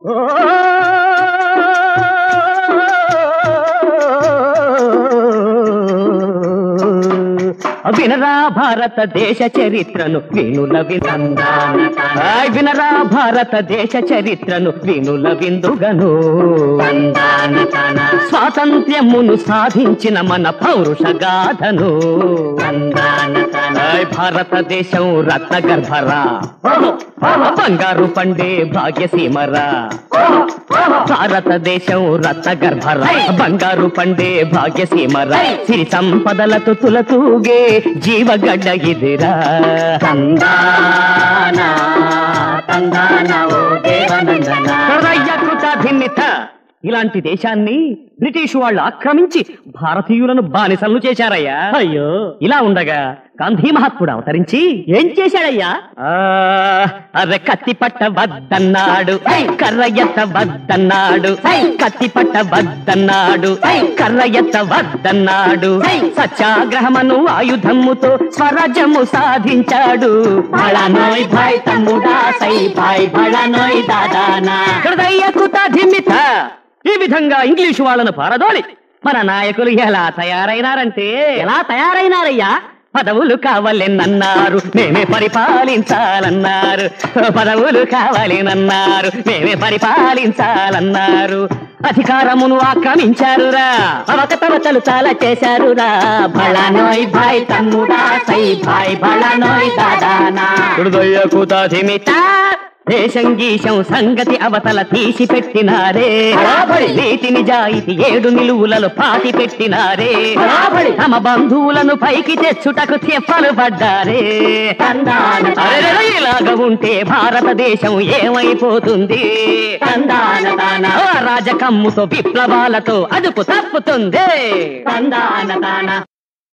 వినరా భారతదేశ చరిత్రను వినుల వినందాన ఆయ్ వినరా భారతదేశ చరిత్రను వినుల విందుగను స్వాతంత్ర్యమును సాధించిన మన పౌరుష గాథను ఆయ్ భారతదేశం రత్న గర్భరా బంగారు పండే భాగ్యసీమరా భారతదేశం రత్న గర్భరా బంగారు పండే భాగ్యసీమరా సిరి సంపదలతో తులతూగే జీవగడ్డ ఇదిరా తందానా తందానా ఓ దేవనందన కృత భిన్నిత ఇలాంటి దేశాన్ని బ్రిటిష్ వాళ్ళు ఆక్రమించి భారతీయులను బానిసలను చేశారయ్యా అయ్యో ఇలా ఉండగా గాంధీ మహాత్ముడు అవతరించి ఏం చేశాడయ్యా అరే కత్తి పట్ట వద్దన్నాడు కర్ర ఎత్త వద్దన్నాడు కత్తి పట్ట వద్దన్నాడు కర్ర ఎత్త వద్దన్నాడు సత్యాగ్రహమను ఆయుధముతో స్వరాజ్యము సాధించాడు బళనోయ్ భాయ్ తమ్ముడా సై భాయ్ బళనోయ్ దాదానా హృదయ కృత ధిమ్మిత ఈ విధంగా ఇంగ్లీషు వాళ్ళను పారదోలి మన నాయకులు ఎలా తయారైనారంటే ఎలా తయారైనారయ్యా పదవులు కావాలెనన్నారు మేమే పరిపాలించాలన్నారు పదవులు కావాలెనన్నారు మేమే పరిపాలించాలన్నారు అధికారమును ఆక్రమించారురా అవకతవకలు చాలా చేశారురా బళనోయ్ భాయ్ తమ్ముడా సై భాయ్ బళనోయ్ దాదానా హృదయకు తాధిమిత దేశం గీశం సంగతి అవతల తీసి పెట్టినారే బరాబరి. నీతి నిజాయితీ ఏడు నిలువులలో పాతి పెట్టినారే బరాబరి. తమ బంధువులను పైకి తెచ్చుటకు తెప్పలు పడ్డారే తందాన అరెరెరె, ఇలాగ ఉంటే భారతదేశం ఏమైపోతుంది తందాన తాన ఆ రాజకమ్ముతో విప్లవాలతో అదుపు తప్పుతుంది తందాన తాన